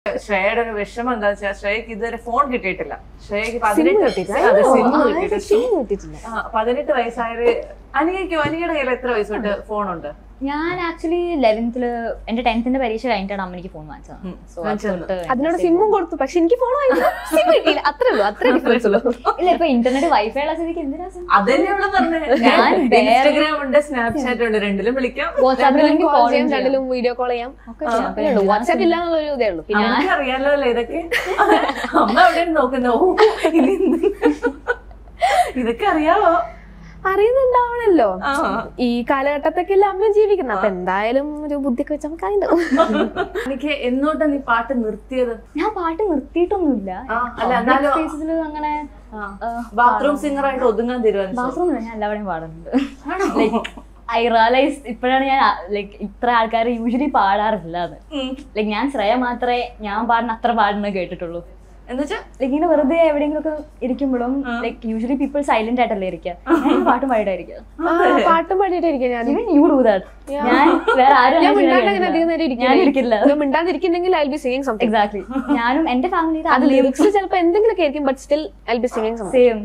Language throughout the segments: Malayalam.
ശ്രേയയുടെ ഒരു വിഷമം എന്താ വെച്ചാൽ ശ്രേയക്ക് ഇതുവരെ ഫോൺ കിട്ടിയിട്ടില്ല ശ്രേയക്ക് സിം പതിനെട്ട് കിട്ടിയിട്ടില്ല അതെ, ഓ, സിം ആ, കിട്ടിയിട്ട് സിം കിട്ടിയിട്ടില്ല ആ, പതിനെട്ട് വയസ്സായൊരു അനിയക്കോ അനിയുടെ കയ്യിൽ എത്ര വയസ്സ് തൊട്ട് ഫോണുണ്ട് ഞാൻ ആക്ച്വലി ലെവൻത്തില് എന്റെ ടെൻത്തിന്റെ പരീക്ഷ കഴിഞ്ഞിട്ടാണ് അമ്മ എനിക്ക് ഫോൺ വാങ്ങിച്ചത് ഉം, സോ വാങ്ങിച്ചത്. അതിനോട് സിമ്മും കൊടുത്തു പക്ഷെ എനിക്ക് ഫോൺ സിം കിട്ടിയില്ല അത്രേ ഉള്ളൂ അത്രേ ഡിഫറൻസ് ഉള്ളൂ ഇല്ല ഇപ്പൊ ഇന്റർനെറ്റ് വൈഫൈ ഉള്ള സ്ഥിതിക്ക് എന്തിനാ sim? അതന്നെയുള്ള പറഞ്ഞത് ഞാൻ വേറെ- ഇൻസ്റ്റഗ്രാം ഉണ്ട് സ്നാപ്ചാറ്റ് ഉണ്ട് രണ്ടിലും വിളിക്കാം വാട്സാപ്പിൽ രണ്ടിലും എനിക്ക് കോൾ call ചെയ്യാം ചെയ്യാം. രണ്ടിലും വീഡിയോ കോൾ ചെയ്യാം ഒക്കെ ചെയ്യാം. അപ്പൊ അത്രേ ഉള്ളൂ എന്തിനാ വാട്സാപ്പ് sim? ഇല്ല എന്നുള്ളൊരു ഇതേ ഉള്ളൂ പിന്നെ നമുക്ക് അറിയാലോ അല്ലേ ഇതൊക്കെ അമ്മ അവിടെ നോക്കുന്ന ഓ ഇനി എന്ത്? ഇതൊക്കെ അറിയാവോ അറിയുന്നുണ്ടാവണല്ലോ ആ. ഈ കാലഘട്ടത്തൊക്കെ അല്ലേ അമ്മ ജീവിക്കുന്നത് അപ്പൊ എന്തായാലും ഒരു ബുദ്ധിയൊക്കെ വെച്ച് നമുക്ക് അറിയണ്ടാവും എനിക്ക് എന്നോട്ടാ നീ പാട്ട് നിർത്തിയത് ഞാൻ പാട്ട് നിർത്തിയിട്ടൊന്നുമില്ല ആ, അല്ല, എന്നാലും- സ്പേസിൽ അങ്ങനെ ബാത്റൂം സിംഗർ ആയിട്ട് ഒതുങ്ങാൻ തീരുമാനിച്ചു ബാത്റൂമിൽ ഞാൻ എല്ലാവരെയും പാടുന്നുണ്ട് ലൈക്ക് ഐ റിയലൈസ് ഇപ്പോഴാണ് ഞാൻ ലൈക്ക് ഇത്ര ആൾക്കാർ യൂഷ്വലി പാടാറില്ല അത് ലൈക്ക് ഞാൻ ശ്രേയ മാത്രമേ ഞാൻ പാടുന്ന അത്ര പാടുന്നത് കേട്ടിട്ടുള്ളൂ എന്നുവെച്ചാ ലൈക്ക് ഇങ്ങനെ വെറുതെ എവിടെയെങ്കിലും ഒക്കെ ഇരിക്കുമ്പോഴും ലൈക്ക് യൂഷ്വലി പീപ്പിൾ സൈലന്റ് ആയിട്ടല്ലേ ഇരിക്കുക ഞാൻ ഈ പാട്ടും പാടിയിട്ടായിരിക്കുക ആ, പാട്ടും പാടിയിട്ടായിരിക്കും ഞാൻ Even you do that. ഞാൻ വേറെ ആരും ഞാൻ അങ്ങനെ മിണ്ടാണ്ട് അങ്ങനെ ചെയ്യാൻ അധികം നേരം കഴിയില്ല. ഞാൻ ഇരിക്കില്ല ഇരിക്കില്ല മിണ്ടാതിരിക്കുന്നെങ്കിൽ I be singing something exactly ഞാനും എന്റെ ഫാമിലി അത് ലിറിക്സ് ചിലപ്പോ എന്തെങ്കിലുമൊക്കെ ആയിരിക്കും but still I be singing something same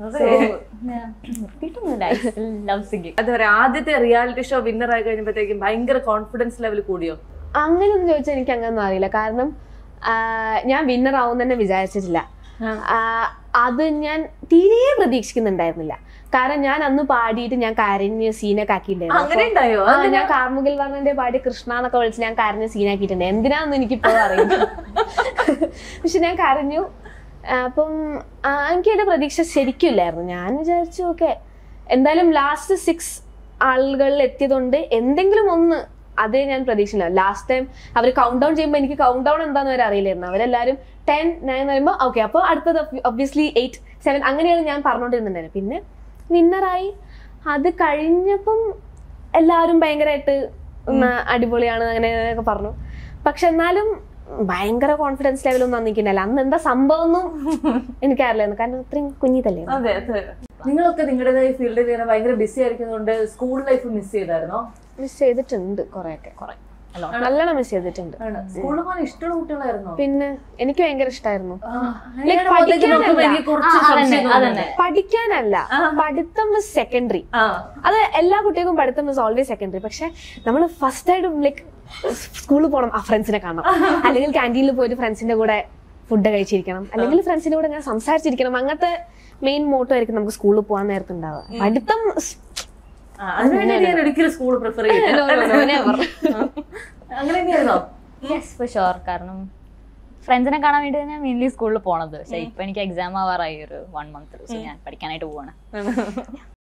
നിർത്തിയിട്ടൊന്നുമില്ല ഐ സ്റ്റിൽ ലവ് സിംഗിങ് എന്താ പറയാ ആദ്യത്തെ റിയാലിറ്റി ഷോ വിന്നർ ആയി കഴിഞ്ഞപ്പോഴത്തേക്കും ഭയങ്കര കോൺഫിഡൻസ് ലെവൽ കൂടിയോ അങ്ങനെയൊന്നും ചോദിച്ചാൽ എനിക്ക് അങ്ങനൊന്നും അറിയില്ല കാരണം ആ, ഞാൻ വിന്നർ ആവും തന്നെ വിചാരിച്ചിട്ടില്ല ആ, അത് ഞാൻ തീരെ പ്രതീക്ഷിക്കുന്നുണ്ടായിരുന്നില്ല കാരണം ഞാൻ അന്ന് പാടിയിട്ട് ഞാൻ കരഞ്ഞ് സീനൊക്കെ ആക്കിയിട്ടുണ്ടായിരുന്നു അങ്ങനെ ഉണ്ടായോ ആ, ഞാൻ കാർമുകിൽ വർണ്ണന്റെ പാടി കൃഷ്ണ എന്നൊക്കെ വിളിച്ച് ഞാൻ കരഞ്ഞ് സീനാക്കിയിട്ടുണ്ട് എന്തിനാന്ന് എനിക്കിപ്പോഴും അറിയില്ല പക്ഷെ ഞാൻ കരഞ്ഞു ആ, അപ്പം ആ, എനിക്ക് എന്റെ പ്രതീക്ഷ ശരിക്കും ഇല്ലായിരുന്നു ഞാൻ വിചാരിച്ചു ഓക്കെ എന്തായാലും ലാസ്റ്റ് സിക്സ് ആളുകളിൽ എത്തിയതുകൊണ്ട് എന്തെങ്കിലും ഒന്ന് അതേ ഞാൻ പ്രതീക്ഷിച്ചില്ല ലാസ്റ്റ് ടൈം അവർ കൗണ്ട് ഡൗൺ ചെയ്യുമ്പോൾ എനിക്ക് കൗണ്ട് ഡൗൺ എന്താന്ന് വരെ അറിയില്ലായിരുന്നു അവരെല്ലാവരും ടെൻ നയൻ എന്ന് പറയുമ്പോൾ ഓക്കെ അപ്പോൾ അടുത്തത് ഒബ്വിയസ്ലി എയ്റ്റ് സെവൻ അങ്ങനെയാണ് ഞാൻ പറഞ്ഞുകൊണ്ടിരുന്നുണ്ടായിരുന്നത് പിന്നെ വിന്നറായി അത് കഴിഞ്ഞപ്പം എല്ലാവരും ഭയങ്കരമായിട്ട് ഉം, അടിപൊളിയാണ് അങ്ങനെ ഒക്കെ പറഞ്ഞു പക്ഷെ എന്നാലും ഭയങ്കര കോൺഫിഡൻസ് ലെവലൊന്നും അന്നിക്കുന്നില്ല അന്ന് എന്താ സംഭവം ഒന്നും എനിക്കറിയില്ലായിരുന്നു കാരണം ഇത്രയും കുഞ്ഞിതല്ലേ അതെ അതെ നിങ്ങളൊക്കെ നിങ്ങളുടേതായ ഫീൽഡിൽ ഇങ്ങനെ ഭയങ്കര ബിസി ആയിരിക്കുന്നതുകൊണ്ട് സ്കൂൾ ലൈഫ് മിസ് ചെയ്തായിരുന്നോ മിസ് ചെയ്തിട്ടുണ്ട് കുറെയൊക്കെ കുറെ നല്ലോണം മിസ് ചെയ്തിട്ടുണ്ട് ആണ് സ്കൂളിൽ പോകാൻ ഇഷ്ടമുള്ള കുട്ടികളായിരുന്നോ പിന്നെ എനിക്ക് ഭയങ്കര ഇഷ്ടമായിരുന്നു ആ, അനിയുടെ മുഖത്തേക്ക് നോക്കുമ്പോ എനിക്ക് കുറച്ച് സംശയം അതന്നെ തോന്നുന്നുണ്ട്. പഠിക്കാനല്ല പഠിത്തം സെക്കൻഡറി ആ അത് എല്ലാ കുട്ടികൾക്കും പഠിത്തം ഇസ് ഓൾവേസ് സെക്കൻഡറി പക്ഷെ നമ്മൾ ഫസ്റ്റ് ആയിട്ട് ലൈക്ക് സ്കൂളിൽ പോകണം ആ ഫ്രണ്ട്സിനെ കാണണം അല്ലെങ്കിൽ ക്യാൻറ്റീനിൽ പോയിട്ട് ഫ്രണ്ട്സിന്റെ കൂടെ ഫുഡ് കഴിച്ചിരിക്കണം അല്ലെങ്കിൽ ഫ്രണ്ട്സിന്റെ കൂടെ ഇങ്ങനെ സംസാരിച്ചിരിക്കണം അങ്ങനത്തെ മെയിൻ മോട്ടോ ആയിരിക്കും നമുക്ക് സ്കൂളിൽ പോകാൻ നേരത്തെ ഉണ്ടാവുക പഠിത്തം is- ആ, അതിനുവേണ്ടി ഞാൻ ഒരിക്കലും സ്കൂൾ പ്രിഫർ ചെയ്യില്ല No, no, no, never. അങ്ങനെ തന്നെയായിരുന്നോ യെസ് ഫോർ ഷുവർ കാരണം ഫ്രണ്ട്സിനെ കാണാൻ വേണ്ടി ഞാൻ മെയിൻലി സ്കൂളിൽ പോണത് പക്ഷെ ഇപ്പൊ എനിക്ക് എക്സാം ആവാറായി ഒരു വൺ മന്ത് സോ ഞാൻ പഠിക്കാനായിട്ട് പോവാണ്